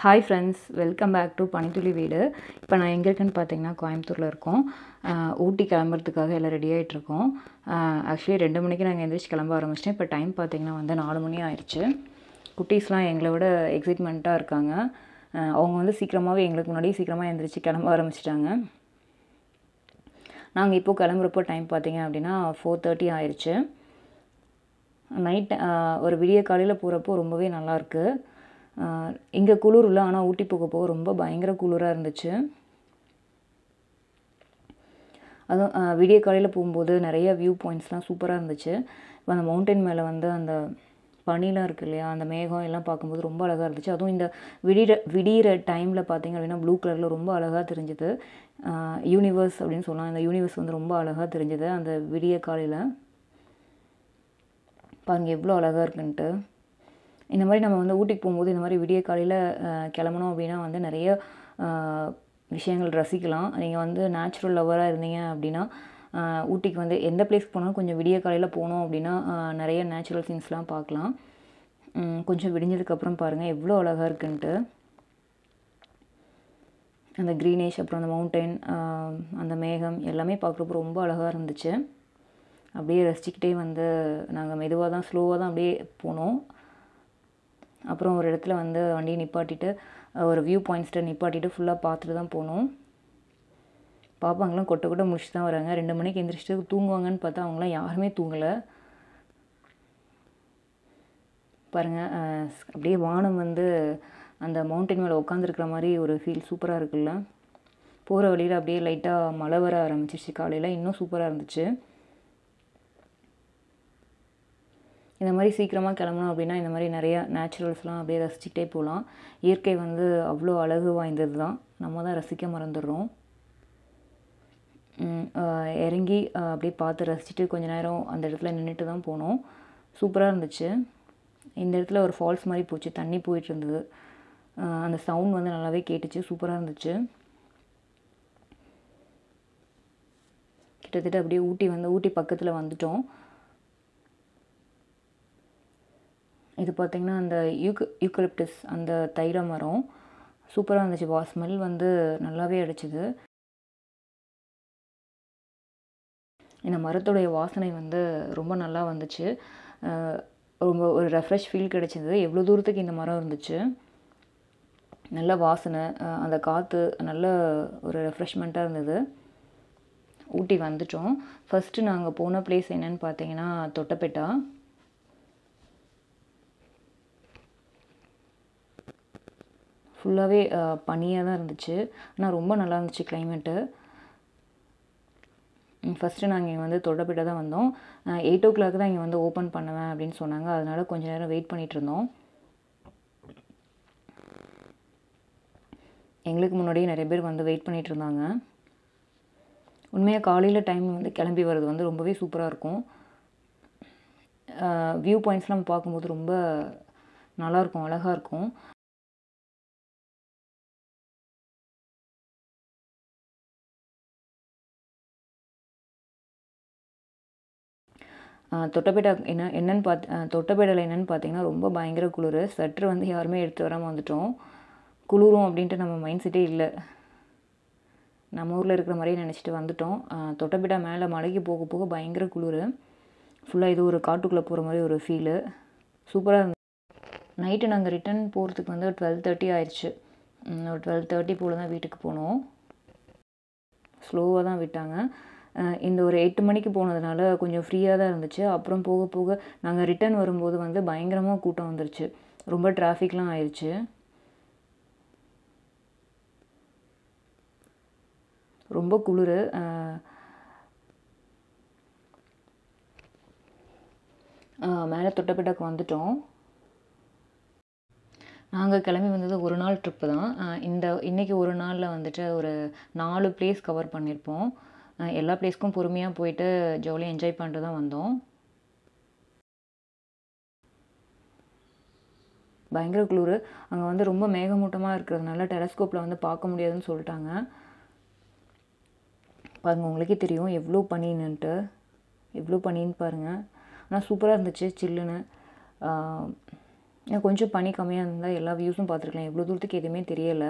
hi friends welcome back to பனித்துளி வீடு இப்போ நான் எங்கே இருக்கேன்னு பார்த்தீங்கன்னா கோயம்புத்தூரில் இருக்கோம் ஆஹ் ஊட்டி கிளம்புறதுக்காக எல்லாம் ரெடி ஆகிட்ருக்கோம் ஆக்சுவலி ரெண்டு மணிக்கு நாங்கள் எந்திரிச்சு கிளம்ப ஆரம்பிச்சிட்டேன் இப்போ டைம் பார்த்தீங்கன்னா வந்து நாலு மணி ஆயிடுச்சு குட்டீஸ்லாம் எங்களை விட எக்ஸைட்மெண்ட்டாக இருக்காங்க ஆஹ் அவங்க வந்து சீக்கிரமாகவே எங்களுக்கு முன்னாடி சீக்கிரமாக எந்திரிச்சு கிளம்ப ஆரம்பிச்சிட்டாங்க நாங்கள் இப்போது கிளம்புறப்போ டைம் பார்த்தீங்க அப்படின்னா ஃபோர் தேர்ட்டி ஆயிடுச்சு நைட் ஒரு விடிய காலையில் போகிறப்போ ரொம்பவே நல்லாயிருக்கு இங்கே குளிர் இல்லை ஆனால் ஊட்டி போக போக ரொம்ப பயங்கர குளிராக இருந்துச்சு அதுவும் அஹ், விடிய காலையில் போகும்போது நிறைய வியூ பாயிண்ட்ஸ்லாம் சூப்பராக இருந்துச்சு இப்போ அந்த மவுண்டன் மேலே வந்து அந்த பனிலாம் இருக்கு இல்லையா அந்த மேகம் எல்லாம் பார்க்கும்போது ரொம்ப அழகாக இருந்துச்சு அதுவும் இந்த விடிகிற விடிகிற டைமில் பார்த்தீங்க அப்படின்னா ப்ளூ கலரில் ரொம்ப அழகாக தெரிஞ்சுது யூனிவர்ஸ் அப்படின்னு சொல்லலாம் இந்த யூனிவர்ஸ் வந்து ரொம்ப அழகாக தெரிஞ்சுது அந்த விடிய காலையில் பாருங்க எவ்வளோ அழகாக இருக்குன்ட்டு இந்த மாதிரி நம்ம வந்து ஊட்டிக்கு போகும்போது இந்த மாதிரி விடிய காலையில் கிளம்பணும் அப்படின்னா வந்து நிறைய அஹ், விஷயங்கள் ரசிக்கலாம் நீங்கள் வந்து நேச்சுரல் லவராக இருந்தீங்க அப்படின்னா அஹ், ஊட்டிக்கு வந்து எந்த பிளேஸ்க்கு போனாலும் கொஞ்சம் விடிய காலையில் போனோம் அப்படின்னா அஹ், நிறைய நேச்சுரல் திங்ஸ்லாம் பார்க்கலாம் உம், கொஞ்சம் விடிஞ்சதுக்கப்புறம் பாருங்கள் எவ்வளோ அழகாக இருக்குன்ட்டு அந்த க்ரீனிஷ் அப்புறம் அந்த மவுண்டைன் அந்த மேகம் எல்லாமே பார்க்குறப்போ ரொம்ப அழகாக இருந்துச்சு அப்படியே ரசிச்சுக்கிட்டே வந்து நாங்கள் மெதுவாக தான் ஸ்லோவாக தான் அப்படியே போனோம் அப்புறம் ஒரு இடத்துல வந்து வண்டியை நிப்பாட்டிட்டு அஹ், ஒரு வியூ பாயிண்ட்ஸ்கிட்ட நிப்பாட்டிட்டு ஃபுல்லாக பார்த்துட்டு தான் போனோம் பாப்பாங்களாம் கொட்ட கொட்ட முடிச்சுட்டு தான் வராங்க ரெண்டு மணிக்கு எந்திரிச்சிட்டு தூங்குவாங்கன்னு பார்த்தா அவங்களாம் யாருமே தூங்கலை பாருங்கள் அப்படியே வானம் வந்து அந்த மவுண்டன் மேலே உட்காந்துருக்கிற மாதிரி ஒரு ஃபீல் சூப்பராக இருக்குல்ல போகிற வழியில் அப்படியே லைட்டாக மழை வர ஆரம்பிச்சிருச்சு காலையில் இன்னும் சூப்பராக இருந்துச்சு இந்த மாதிரி சீக்கிரமாக கிளம்பணும் அப்படின்னா இந்த மாதிரி நிறையா நேச்சுரல்ஸ்லாம் அப்படியே ரசிச்சுக்கிட்டே போகலாம் இயற்கை வந்து அவ்வளோ அழகு வாய்ந்தது தான் நம்ம தான் ரசிக்க மறந்துடுறோம் உம், ஆஹ் இறங்கி ஆஹ் அப்படியே பார்த்து ரசிச்சுட்டு கொஞ்ச நேரம் அந்த இடத்துல நின்றுட்டு தான் போனோம் சூப்பராக இருந்துச்சு இந்த இடத்துல ஒரு ஃபால்ஸ் மாதிரி போச்சு தண்ணி போயிட்டு இருந்தது ஆஹ் அந்த சவுண்ட் வந்து நல்லாவே கேட்டுச்சு சூப்பராக இருந்துச்சு கிட்டத்தட்ட அப்படியே ஊட்டி வந்து ஊட்டி பக்கத்தில் வந்துட்டோம் இது பார்த்திங்கன்னா அந்த யூக்க யூக்கலிப்டஸ் அந்த தைல மரம் சூப்பராக இருந்துச்சு வா ஸ்மெல் வந்து நல்லாவே அடிச்சுது இந்த மரத்துடைய வாசனை வந்து ரொம்ப நல்லா வந்துச்சு அஹ் ரொம்ப ஒரு ரெஃப்ரெஷ் ஃபீல் கிடைச்சிது எவ்வளோ தூரத்துக்கு இந்த மரம் இருந்துச்சு நல்ல வாசனை அஹ் அந்த காற்று நல்ல ஒரு ரெஃப்ரெஷ்மெண்ட்டாக இருந்தது ஊட்டி வந்துட்டோம் ஃபஸ்ட்டு நாங்கள் போன பிளேஸ் என்னன்னு பார்த்தீங்கன்னா தொட்டபெட்டா ஃபுல்லாகவே பனியாக தான் இருந்துச்சு ஆனால் ரொம்ப நல்லா இருந்துச்சு கிளைமேட்டு ஃபஸ்ட்டு நாங்கள் இங்கே வந்து தொட்டபெட்டா தான் வந்தோம் எயிட் ஓ கிளாக் தான் இங்கே வந்து ஓப்பன் பண்ணுவேன் அப்படின்னு சொன்னாங்க அதனால கொஞ்ச நேரம் வெயிட் பண்ணிட்டு இருந்தோம் எங்களுக்கு முன்னாடியே நிறைய பேர் வந்து வெயிட் பண்ணிட்டு இருந்தாங்க உண்மையாக காலையில் டைம் வந்து கிளம்பி வர்றது வந்து ரொம்பவே சூப்பராக இருக்கும் வியூ பாயிண்ட்ஸ்லாம் நம்ம பார்க்கும்போது ரொம்ப நல்லாயிருக்கும் அழகாக இருக்கும் ஆஹ் தொட்டபேட்டா என்ன என்னன்னு பார்த்து ஆஹ் தொட்டபேட்டாவில் என்னன்னு பார்த்தீங்கன்னா ரொம்ப பயங்கர குளிர் ஸ்வெட்டர் வந்து யாருமே எடுத்து வராமல் வந்துட்டோம் குளிரும் அப்படின்ட்டு நம்ம மைண்ட் செட்டே இல்லை நம்ம ஊரில் இருக்கிற மாதிரியே நினச்சிட்டு வந்துட்டோம் ஆஹ் தொட்டபேட்டா மேலே மலைக்கு போக போக பயங்கர குளிர் ஃபுல்லாக இது ஒரு காட்டுக்குள்ளே போகிற மாதிரி ஒரு ஃபீலு சூப்பராக இருந்துச்சு நைட்டு நாங்கள் ரிட்டர்ன் போகிறதுக்கு வந்து டுவெல் தேர்ட்டி ஆயிடுச்சு உம் ஒரு டுவெல் தேர்ட்டி போல் தான் வீட்டுக்கு போனோம் ஸ்லோவாக தான் விட்டாங்க அஹ் இந்த ஒரு எட்டு மணிக்கு போனதுனால கொஞ்சம் ஃப்ரீயாக தான் இருந்துச்சு அப்புறம் போக போக நாங்கள் ரிட்டர்ன் வரும்போது வந்து பயங்கரமாக கூட்டம் வந்துருச்சு ரொம்ப டிராஃபிக்லாம் ஆயிடுச்சு ரொம்ப குளிர் மேலே தொட்டபெட்டாக்கு வந்துட்டோம் நாங்கள் கிளம்பி வந்தது ஒரு நாள் ட்ரிப்பு தான் அஹ் இந்த இன்றைக்கி ஒரு நாளில் வந்துட்டு ஒரு நாலு பிளேஸ் கவர் பண்ணியிருப்போம் அஹ் எல்லா பிளேஸ்க்கும் பொறுமையாக போயிட்டு ஜாலியாக என்ஜாய் பண்ணிட்டு தான் வந்தோம் பயங்கர குளிர் அங்கே வந்து ரொம்ப மேகமூட்டமாக இருக்கிறதுனால டெலஸ்கோப்பில் வந்து பார்க்க முடியாதுன்னு சொல்லிட்டாங்க பாருங்கள் உங்களுக்கே தெரியும் எவ்வளோ பனின்னுட்டு எவ்வளோ பனின்னு பாருங்கள் ஆனால் சூப்பராக இருந்துச்சு சில்லுன்னு இன்னும் கொஞ்சம் பனி கம்மியாக இருந்தால் எல்லா வியூஸும் பார்த்துருக்கலாம் எவ்வளோ தூரத்துக்கு எதுவுமே தெரியலை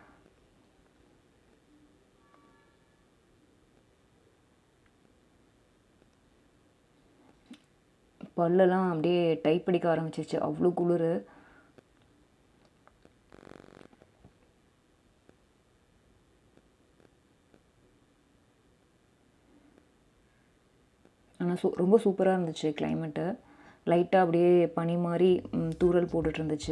பல்லெல்லாம் அப்படியே டைப் படிக்க ஆரம்பிச்சிருச்சு அவ்வளோ குளிர் ஆனால் சூ ரொம்ப சூப்பராக இருந்துச்சு கிளைமேட்டு லைட்டாக அப்படியே பனி மாதிரி ம், தூறல் போட்டுட்டு இருந்துச்சு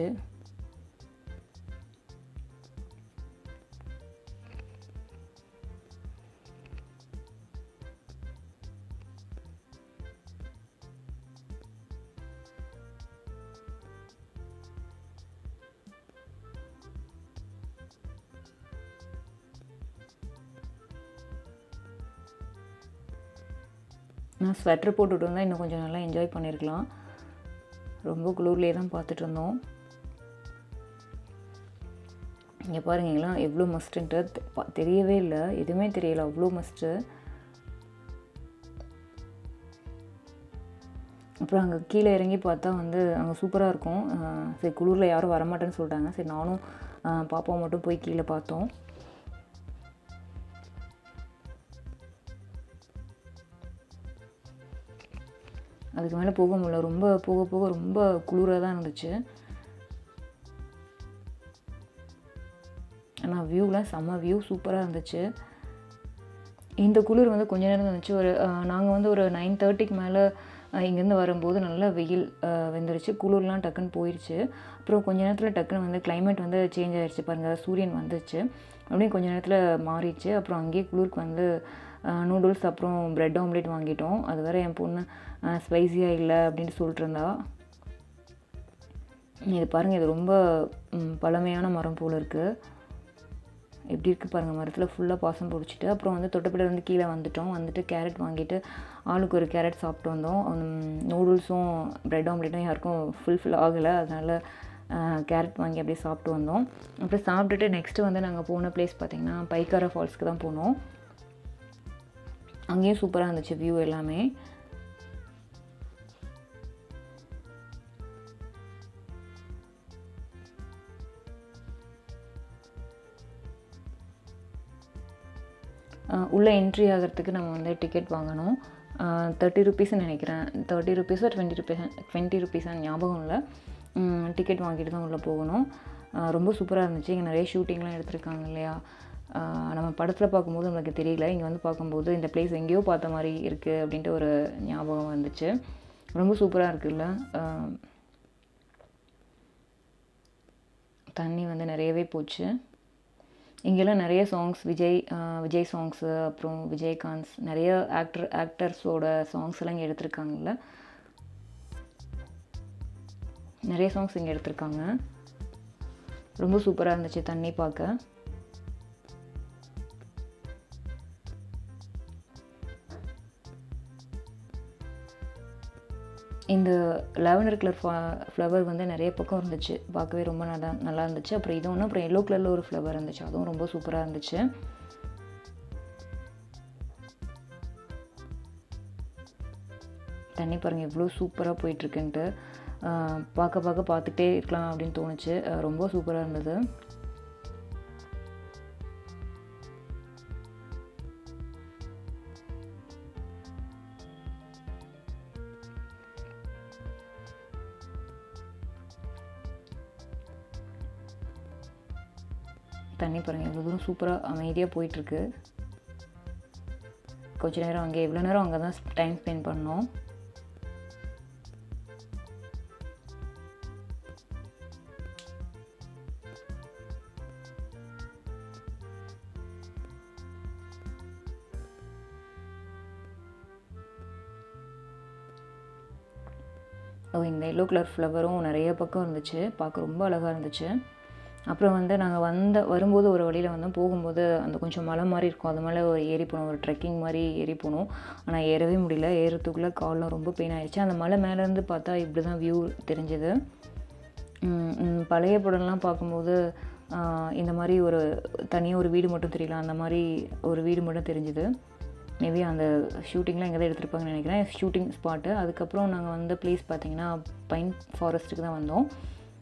நான் ஸ்வெட்டர் போட்டுட்டு இருந்தால் இன்னும் கொஞ்சம் நல்லா என்ஜாய் பண்ணியிருக்கலாம் ரொம்ப குளிர்லேயே தான் பார்த்துட்டு இருந்தோம் இங்கே பாருங்கலாம் எவ்வளோ மஸ்ட்டுன்ட்டு தெ- பா- தெரியவே இல்லை எதுவுமே தெரியல அவ்வளோ மஸ்ட்டு அப்புறம் அங்கே கீழே இறங்கி பார்த்தா வந்து அங்கே சூப்பராக இருக்கும் அஹ் சரி குளிரில் யாரும் வரமாட்டேன்னு சொல்லிட்டாங்க சரி நானும் அஹ் பாப்பாவும் மட்டும் போய் கீழே பார்த்தோம் அதுக்கு மேலே போக முடியல ரொம்ப போக போக ரொம்ப குளிராக தான் இருந்துச்சு ஆனால் வியூலாம் செம்ம வியூ சூப்பராக இருந்துச்சு இந்த குளிர் வந்து கொஞ்ச நேரம் இருந்துச்சு ஒரு நாங்கள் வந்து ஒரு நைன் தேர்ட்டிக்கு மேலே இங்கேருந்து வரும்போது நல்லா வெயில் அஹ், வந்துருச்சு குளிர்லாம் டக்குன்னு போயிடுச்சு அப்புறம் கொஞ்ச நேரத்தில் டக்குன்னு வந்து climate வந்து சேஞ்ச் ஆயிடுச்சு பாருங்கள் சூரியன் வந்துச்சு அப்படியே கொஞ்ச நேரத்தில் மாறிடுச்சு அப்புறம் அங்கேயே குளிருக்கு வந்து நூடுல்ஸ் அப்புறம் பிரெட் ஆம்லேட் வாங்கிட்டோம் அது வேற என் பொண்ணு ஸ்பைசியாக இல்லை அப்படின்ட்டு சொல்லிட்டு இருந்தா இது பாருங்கள் இது ரொம்ப ம், பழமையான மரம் போல் இருக்குது எப்படி இருக்குது பாருங்கள் மரத்தில் ஃபுல்லாக பாசம் பிடிச்சிட்டு அப்புறம் வந்து தொட்டப்பட வந்து கீழே வந்துட்டோம் வந்துட்டு கேரட் வாங்கிட்டு ஆளுக்கு ஒரு கேரட் சாப்பிட்டு வந்தோம் நூடுல்ஸும் பிரெட் ஆம்லேட்டும் யாருக்கும் ஃபுல்ஃபில் ஆகலை அதனால் கேரட் வாங்கி அப்படியே சாப்பிட்டு வந்தோம் அப்புறம் சாப்பிட்டுட்டு நெக்ஸ்ட்டு வந்து நாங்கள் போன பிளேஸ் பார்த்திங்கன்னா பைக்காரா ஃபால்ஸ்க்கு தான் போனோம் அங்கேயும் சூப்பராக இருந்துச்சு வியூ எல்லாமே உள்ளே என்ட்ரி ஆகிறதுக்கு நம்ம வந்து டிக்கெட் வாங்கணும் தேர்ட்டி ருபீஸ்னு நினைக்கிறேன் தேர்ட்டி ருபீஸோ டுவெண்ட்டி ருபீஸ் டுவெண்ட்டி ருபீஸாக ஞாபகம் இல்லை டிக்கெட் வாங்கிட்டு தான் உள்ளே போகணும் ஆஹ் ரொம்ப சூப்பராக இருந்துச்சு இங்கே நிறைய ஷூட்டிங்லாம் எடுத்திருக்காங்க இல்லையா ஆஹ் நம்ம படத்தில் பார்க்கும்போது நமக்கு தெரியல இங்கே வந்து பார்க்கும்போது இந்த பிளேஸ் எங்கேயோ பார்த்த மாதிரி இருக்குது அப்படின்ட்டு ஒரு ஞாபகம் வந்துச்சு ரொம்ப சூப்பராக இருக்குல்ல ஆஹ் தண்ணி வந்து நிறையவே போச்சு இங்கெல்லாம் நிறைய songs Vijay ah Vijay songs அப்புறம் விஜயகாந்த் நிறைய ஆக்டர் ஆக்டர்ஸோட சாங்ஸ் எல்லாம் இங்கே எடுத்திருக்காங்கல்ல நிறைய சாங்ஸ் இங்கே எடுத்திருக்காங்க ரொம்ப சூப்பராக இருந்துச்சு தண்ணி பார்க்க இந்த லாவெண்டர் கலர் ஃப்ளவர் வந்து நிறைய பக்கம் இருந்துச்சு பார்க்கவே ரொம்ப நல்லா நல்லா இருந்துச்சு அப்புறம் இது ஒன்று அப்புறம் எல்லோ கலரில் ஒரு ஃப்ளவர் இருந்துச்சு அதுவும் ரொம்ப சூப்பராக இருந்துச்சு தண்ணி பாருங்கள் எவ்வளோ சூப்பராக போயிட்டுருக்குன்ட்டு பார்க்க பார்க்க பார்த்துட்டே இருக்கலாம் அப்படின்னு தோணுச்சு ஆஹ் ரொம்ப சூப்பராக இருந்தது தண்ணி பாருங்கள் எவ்வளோ தூரம் சூப்பராக அமைதியாக போயிட்டுருக்கு கொஞ்ச நேரம் அங்கே எவ்வளோ நேரம் அங்கே தான் டைம் ஸ்பெண்ட் பண்ணோம் ஓ இந்த எல்லோ கலர் ஃப்ளவரும் நிறைய பக்கம் இருந்துச்சு பார்க்க ரொம்ப அழகாக இருந்துச்சு அப்புறம் வந்து நாங்கள் வந்த வரும்போது ஒரு வழியில் வந்தோம் போகும்போது அந்த கொஞ்சம் மலை மாதிரி இருக்கும் அது மேலே ஒரு ஏறி போனோம் ஒரு ட்ரெக்கிங் மாதிரி ஏறி போனோம் ஆனால் ஏறவே முடியல ஏறத்துக்குள்ளே கால்லாம் ரொம்ப பெயின் ஆயிடுச்சு அந்த மலை மேலேருந்து பார்த்தா இப்படி தான் வியூ தெரிஞ்சுது ம், ம், பழைய படம்லாம் பார்க்கும்போது ஆ, இந்த மாதிரி ஒரு தனியாக ஒரு வீடு மட்டும் தெரியல அந்த மாதிரி ஒரு வீடு மட்டும் தெரிஞ்சுது மேபி அந்த ஷூட்டிங்லாம் எங்கே தான் எடுத்திருப்பாங்கன்னு நினைக்கிறேன் ஷூட்டிங் ஸ்பாட்டு அதுக்கப்புறம் நாங்கள் வந்த ப்ளேஸ் பார்த்தீங்கன்னா பைன் ஃபாரஸ்ட்டுக்கு தான் வந்தோம்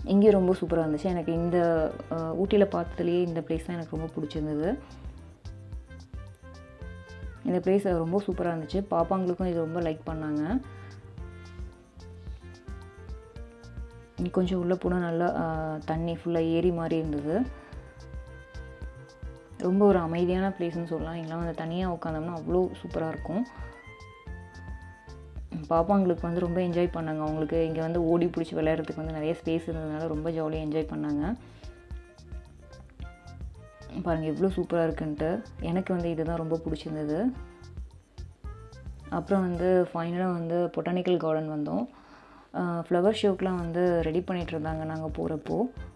இங்கேயும் ரொம்ப சூப்பராக இருந்துச்சு எனக்கு இந்த ஊட்டியில் பார்த்ததுலேயே இந்த பிளேஸ் தான் எனக்கு ரொம்ப பிடிச்சிருந்தது இந்த பிளேஸ் ரொம்ப சூப்பராக இருந்துச்சு பாப்பாங்களுக்கும் இது ரொம்ப லைக் பண்ணாங்க கொஞ்சம் உள்ளே போனால் நல்லா தண்ணி ஃபுல்லாக ஏரி மாதிரி இருந்தது ரொம்ப ஒரு அமைதியான பிளேஸ்னு சொல்லலாம் எங்கெல்லாம் வந்து தனியாக உட்காந்தோம்னா அவ்வளோ சூப்பராக இருக்கும் பாப்பாங்களுக்கு வந்து ரொம்ப என்ஜாய் பண்ணாங்க அவங்களுக்கு இங்கே வந்து ஓடி பிடிச்சி விளையாடுறதுக்கு வந்து நிறைய ஸ்பேஸ் இருந்ததுனால ரொம்ப ஜாலியாக என்ஜாய் பண்ணாங்க பாருங்கள் எவ்வளோ சூப்பராக இருக்குன்ட்டு எனக்கு வந்து இதுதான் ரொம்ப பிடிச்சிருந்தது அப்புறம் வந்து ஃபைனலாக வந்து பொட்டானிக்கல் கார்டன் வந்தோம் ஃப்ளவர் ஷோக்கெலாம் வந்து ரெடி பண்ணிகிட்டு இருந்தாங்க நாங்கள் போகிறப்போ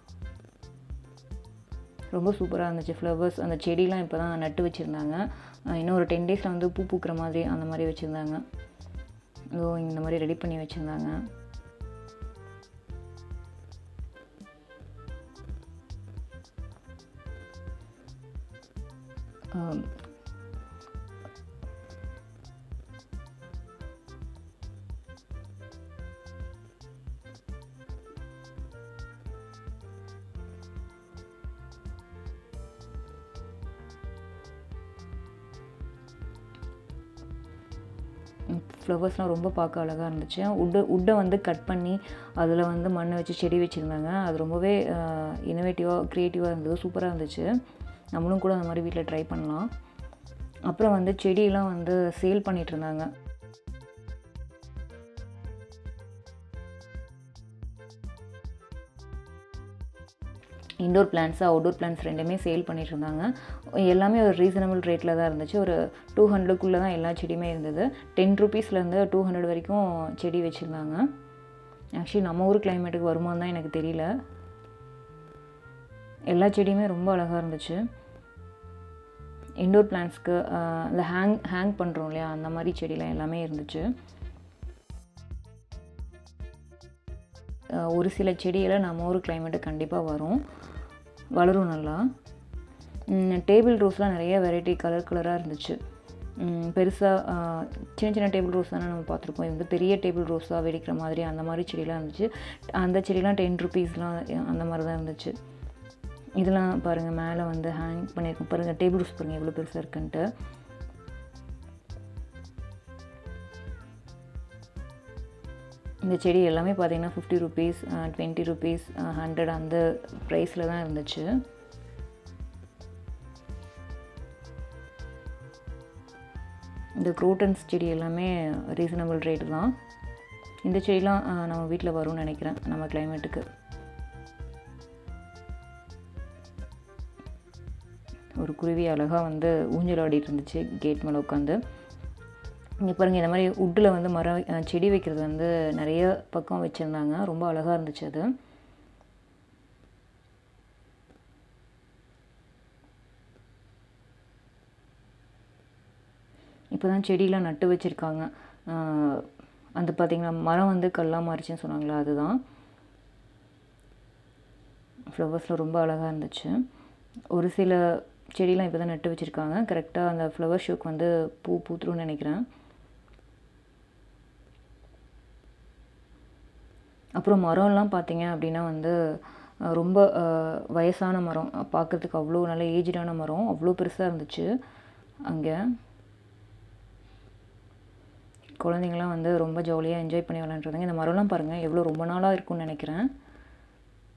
ரொம்ப சூப்பராக இருந்துச்சு ஃப்ளவர்ஸ் அந்த செடிலாம் இப்போ தான் நட்டு வச்சுருந்தாங்க இன்னும் ஒரு டென் டேஸில் வந்து பூ பூக்கிற மாதிரி அந்த மாதிரி வச்சுருந்தாங்க இதோ இந்த மாதிரி ரெடி பண்ணி வச்சுருந்தாங்க ஃப்ளவர்ஸ்லாம் ரொம்ப பார்க்க அழகாக இருந்துச்சு உட்டு உட்டை வந்து கட் பண்ணி அதில் வந்து மண்ணை வச்சு செடி வச்சுருந்தாங்க அது ரொம்பவே இனோவேட்டிவாக க்ரியேட்டிவாக இருந்தது சூப்பராக இருந்துச்சு நம்மளும் கூட அந்த மாதிரி வீட்டில் ட்ரை பண்ணலாம் அப்புறம் வந்து செடியெல்லாம் வந்து சேல் பண்ணிகிட்டு இருந்தாங்க இண்டோர் பிளான்ஸ் அவுட்டோர் பிளான்ஸ் ரெண்டுமே சேல் பண்ணிட்டு இருந்தாங்க எல்லாமே ஒரு ரீசனபிள் ரேட்டில் தான் இருந்துச்சு ஒரு டூ ஹண்ட்ரடுக்குள்ளே தான் எல்லா செடியுமே இருந்தது டென் ருபீஸ்லேருந்து டூ ஹண்ட்ரட் வரைக்கும் செடி வச்சுருந்தாங்க ஆக்சுவலி நம்ம ஊர் கிளைமேட்டுக்கு வருமானு தான் எனக்கு தெரியல எல்லா செடியுமே ரொம்ப அழகாக இருந்துச்சு இண்டோர் பிளான்ஸ்க்கு அந்த ஹேங் ஹேங் பண்ணுறோம் இல்லையா அந்த மாதிரி செடிலாம் எல்லாமே இருந்துச்சு ஒரு சில செடியில் நம்ம ஊர் கிளைமேட்டு கண்டிப்பாக வரும் வளரும் நல்லா டேபிள் ரோஸ்லாம் நிறைய வெரைட்டி கலர் கலராக இருந்துச்சு பெருசாக சின்ன சின்ன டேபிள் ரோஸ் தானே நம்ம பார்த்துருப்போம் இது வந்து பெரிய டேபிள் ரோஸாக வெடிக்கிற மாதிரி அந்த மாதிரி செடிலாம் இருந்துச்சு அந்த செடிலாம் டென் ருபீஸ்லாம் அந்த மாதிரி தான் இருந்துச்சு இதெல்லாம் பாருங்கள் மேலே வந்து ஹேங் பண்ணியிருக்கோம் பாருங்கள் டேபிள் ரோஸ் பாருங்கள் எவ்வளோ பெருசாக இருக்குன்ட்டு இந்த செடி எல்லாமே பார்த்தீங்கன்னா fifty rupees twenty rupees hundred அந்த ப்ரைஸில் தான் இருந்துச்சு இந்த குரோட்டன்ஸ் செடி எல்லாமே ரீசனபிள் ரேட்டு தான் இந்த செடிலாம் நம்ம வீட்டில் வரும்னு நினைக்கிறேன் நம்ம கிளைமேட்டுக்கு ஒரு குருவி அழகாக வந்து ஊஞ்சல் ஆடிட்டு இருந்துச்சு கேட் மேலே உட்காந்து இங்கே பாருங்கள் இந்த மாதிரி உட்டில் வந்து மரம் செடி வைக்கிறது வந்து நிறைய பக்கம் வச்சுருந்தாங்க ரொம்ப அழகாக இருந்துச்சு அது இப்போ தான் செடியெலாம் நட்டு வச்சுருக்காங்க அந்த பார்த்திங்கன்னா மரம் வந்து கல்லாக மாறிச்சுன்னு சொன்னாங்களா அதுதான் ஃப்ளவர்ஸில் ரொம்ப அழகாக இருந்துச்சு ஒரு சில செடியெலாம் இப்போ தான் நட்டு வச்சுருக்காங்க கரெக்டாக அந்த ஃப்ளவர் ஷோக்கு வந்து பூ பூத்துருன்னு நினைக்கிறேன் அப்புறம் மரம்லாம் பார்த்தீங்க அப்படின்னா வந்து ரொம்ப வயசான மரம் பார்க்குறதுக்கு அவ்வளோ நல்ல ஏஜ்டான மரம் அவ்வளோ பெருசாக இருந்துச்சு அங்கே குழந்தைங்களாம் வந்து ரொம்ப ஜாலியாக என்ஜாய் பண்ணி விளாண்டுருந்தாங்க இந்த மரம்லாம் பாருங்கள் எவ்வளோ ரொம்ப நாளாக இருக்கும்னு நினைக்கிறேன்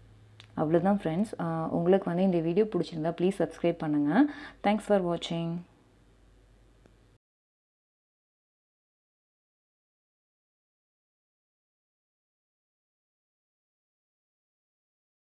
அவ்வளோதான் ஃப்ரெண்ட்ஸ் உங்களுக்கு வந்து இந்த வீடியோ பிடிச்சிருந்தா ப்ளீஸ் சப்ஸ்கிரைப் பண்ணுங்கள் தேங்க்ஸ் ஃபார் வாட்சிங்